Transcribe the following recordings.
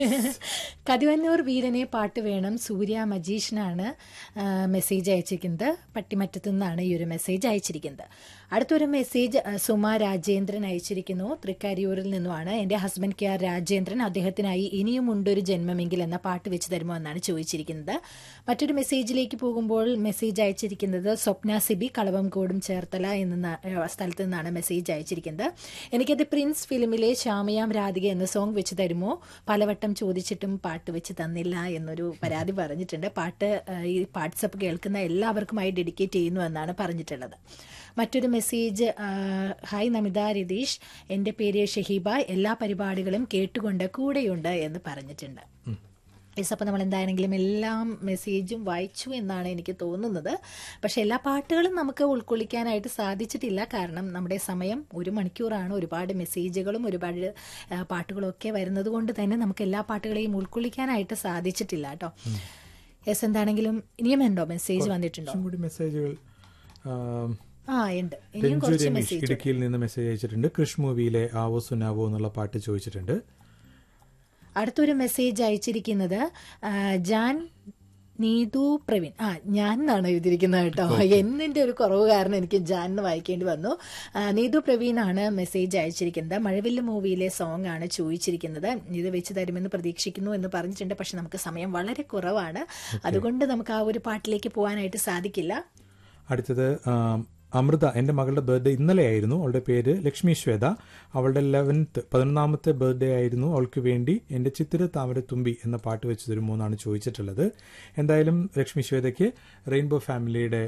കതിവന്നൂർ വീരനെ പാട്ട് വേണം സൂര്യ മജീഷിനാണ് ആ, മെസ്സേജ് അയച്ചിരിക്കുന്നത് പട്ടിമറ്റത്തു നിന്നാണ് ഈ ഒരു മെസ്സേജ് അയച്ചിരിക്കുന്നത് അടുത്തൊരു മെസ്സേജ് ആ, സുമ രാജേന്ദ്രൻ അയച്ചിരിക്കുന്നു തൃക്കരിയൂരിൽ നിന്നുമാണ് എന്റെ ഹസ്ബൻഡ് കെ ആർ രാജേന്ദ്രൻ അദ്ദേഹത്തിനായി ഇനിയും ഉണ്ടൊരു ജന്മമെങ്കിൽ എന്ന പാട്ട് വെച്ച് തരുമോ എന്നാണ് ചോദിച്ചിരിക്കുന്നത് മറ്റൊരു മെസ്സേജിലേക്ക് പോകുമ്പോൾ മെസ്സേജ് അയച്ചിരിക്കുന്നത് സ്വപ്ന സിബി കളവംകോടും ചേർത്തല എന്ന ന- ഏ, സ്ഥലത്ത് നിന്നാണ് മെസ്സേജ് അയച്ചിരിക്കുന്നത് എനിക്കത് പ്രിൻസ് ഫിലിമിലെ ശ്യാമയാം രാധിക എന്ന സോങ് വെച്ച് തരുമോ പലവട്ടം ചോദിച്ചിട്ടും പാട്ട് വെച്ച് തന്നില്ല എന്നൊരു പരാതി പറഞ്ഞിട്ടുണ്ട് പാട്ട് ആ, ഈ വാട്സപ്പ് കേൾക്കുന്ന എല്ലാവർക്കുമായി ഡെഡിക്കേറ്റ് ചെയ്യുന്നു എന്നാണ് പറഞ്ഞിട്ടുള്ളത് മറ്റൊരു മെസ്സേജ് ആ, ഹായ് നമിത രതീഷ് എൻ്റെ പേര് ഷഹീബ എല്ലാ പരിപാടികളും കേട്ടുകൊണ്ട് കൂടെയുണ്ട് എന്ന് പറഞ്ഞിട്ടുണ്ട് യെസ് അപ്പോൾ നമ്മൾ എന്താണെങ്കിലും എല്ലാം മെസ്സേജും വായിച്ചു എന്നാണ് എനിക്ക് തോന്നുന്നത് പക്ഷെ എല്ലാ പാട്ടുകളും നമുക്ക് ഉൾക്കൊള്ളിക്കാനായിട്ട് സാധിച്ചിട്ടില്ല കാരണം നമ്മുടെ സമയം ഒരു മണിക്കൂറാണ് ഒരുപാട് മെസ്സേജുകളും ഒരുപാട് ആ, പാട്ടുകളും ഒക്കെ വരുന്നത് കൊണ്ട് തന്നെ നമുക്ക് എല്ലാ പാട്ടുകളെയും ഉൾക്കൊള്ളിക്കാനായിട്ട് സാധിച്ചിട്ടില്ല കേട്ടോ യെസ് എന്താണെങ്കിലും ഇനിയും ഉണ്ടോ മെസ്സേജ് വന്നിട്ടുണ്ടോ കുറച്ചും കൂടി മെസ്സേജുകൾ ആം, ആ ഉണ്ട് ഇനിയും രഞ്ജു കുറച്ച് രമേശ് മെസ്സേജ് ഇടുക്കിയിൽ നിന്ന് മെസ്സേജ് അയച്ചിട്ടുണ്ട് കൃഷ് മൂവിയിലെ ആവോ സുനാവോ എന്നുള്ള പാട്ട് ചോദിച്ചിട്ടുണ്ട് അടുത്തൊരു മെസ്സേജ് അയച്ചിരിക്കുന്നത് ആ, ജാൻ നീതു പ്രവീൺ ആ ഞാൻ എന്നാണ് എഴുതിയിരിക്കുന്നത് കേട്ടോ എന്നിന്റെ ഒരു കുറവ് കാരണം എനിക്ക് ജാൻ എന്ന് വായിക്കേണ്ടി വന്നു ആ, നീതു പ്രവീൺ ആണ് മെസ്സേജ് അയച്ചിരിക്കുന്നത് മഴവില്ല് മൂവിയിലെ സോങ് ആണ് ചോദിച്ചിരിക്കുന്നത് ഇത് വെച്ച് തരുമെന്ന് പ്രതീക്ഷിക്കുന്നു എന്ന് പറഞ്ഞിട്ടുണ്ട് പക്ഷെ നമുക്ക് സമയം വളരെ കുറവാണ് അതുകൊണ്ട് നമുക്ക് ആ ഒരു പാട്ടിലേക്ക് പോകാനായിട്ട് സാധിക്കില്ല അടുത്തത് ആം, അമൃത എന്റെ മകളുടെ ബർത്ത്ഡേ ഇന്നലെ ആയിരുന്നു അവളുടെ പേര് ലക്ഷ്മി ശ്വേത അവളുടെ ലെവൻത്ത് പതിനൊന്നാമത്തെ ബർത്ത്ഡേ ആയിരുന്നു അവൾക്ക് വേണ്ടി എന്റെ ചിത്തിര താമര തുമ്പി എന്ന പാട്ട് വെച്ച് തരുമോ എന്നാണ് ചോദിച്ചിട്ടുള്ളത് എന്തായാലും ലക്ഷ്മി ശ്വേതയ്ക്ക് റെയിൻബോ ഫാമിലിയുടെ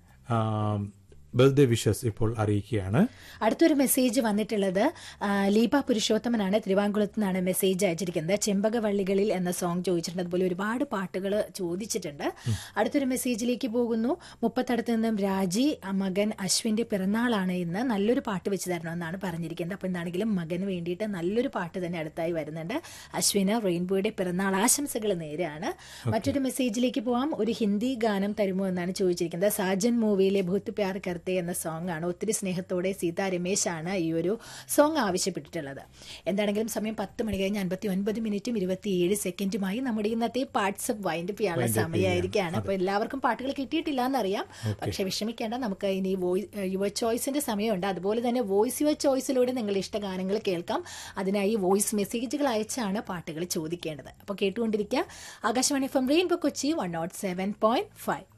ബർത്ത്ഡേ വിഷസ് ഇപ്പോൾ അറിയിക്കുകയാണ് അടുത്തൊരു മെസ്സേജ് വന്നിട്ടുള്ളത് ആ, ലീപ പുരുഷോത്തമനാണ് തിരുവാങ്കുളത്ത് നിന്നാണ് മെസ്സേജ് അയച്ചിരിക്കുന്നത് ചെമ്പകവള്ളികളിൽ എന്ന സോങ് ചോദിച്ചിട്ടുണ്ട് അതുപോലെ ഒരുപാട് പാട്ടുകൾ ചോദിച്ചിട്ടുണ്ട് അടുത്തൊരു മെസ്സേജിലേക്ക് പോകുന്നു മുപ്പത്തടുത്ത് നിന്നും രാജി ആ, മകൻ അശ്വിന്റെ പിറന്നാളാണ് ഇന്ന് നല്ലൊരു പാട്ട് വെച്ച് തരണമെന്നാണ് പറഞ്ഞിരിക്കുന്നത് അപ്പോൾ എന്താണെങ്കിലും മകന് വേണ്ടിയിട്ട് നല്ലൊരു പാട്ട് തന്നെ അടുത്തായി വരുന്നുണ്ട് അശ്വിന് റെയിൻബോയുടെ പിറന്നാൾ ആശംസകൾ നേരെയാണ് മറ്റൊരു മെസ്സേജിലേക്ക് പോവാം ഒരു ഹിന്ദി ഗാനം തരുമോ എന്നാണ് ചോദിച്ചിരിക്കുന്നത് സാജൻ മൂവിയിലെ ഭൂത്ത് പ്യാർ കർത്തെ എന്ന സോങ് ആണ് ഒത്തിരി സ്നേഹത്തോടെ സീതാ രമേശ് ആണ് ഈ ഒരു സോങ് ആവശ്യപ്പെട്ടിട്ടുള്ളത് എന്താണെങ്കിലും സമയം പത്ത് മണി കഴിഞ്ഞ് അൻപത്തി ഒൻപത് മിനിറ്റും ഇരുപത്തിയേഴ് സെക്കൻഡുമായി നമ്മുടെ ഇന്നത്തെ പാർട്സപ്പ് വൈൻഡ് ചെയ്യാനുള്ള സമയമായിരിക്കുകയാണ് അപ്പോൾ എല്ലാവർക്കും പാട്ടുകൾ കിട്ടിയിട്ടില്ല എന്നറിയാം പക്ഷെ വിഷമിക്കേണ്ട നമുക്ക് ഇനി വോയിസ് യുവർ ചോയ്സിന്റെ സമയമുണ്ട് അതുപോലെ തന്നെ വോയിസ് യുവർ ചോയ്സിലൂടെ നിങ്ങൾ ഇഷ്ട ഗാനങ്ങൾ കേൾക്കാം അതിനായി വോയിസ് മെസ്സേജുകൾ അയച്ചാണ് പാട്ടുകൾ ചോദിക്കേണ്ടത് അപ്പോൾ കേട്ടുകൊണ്ടിരിക്കുക Akashvani from Rainbow Kochi one nought seven point five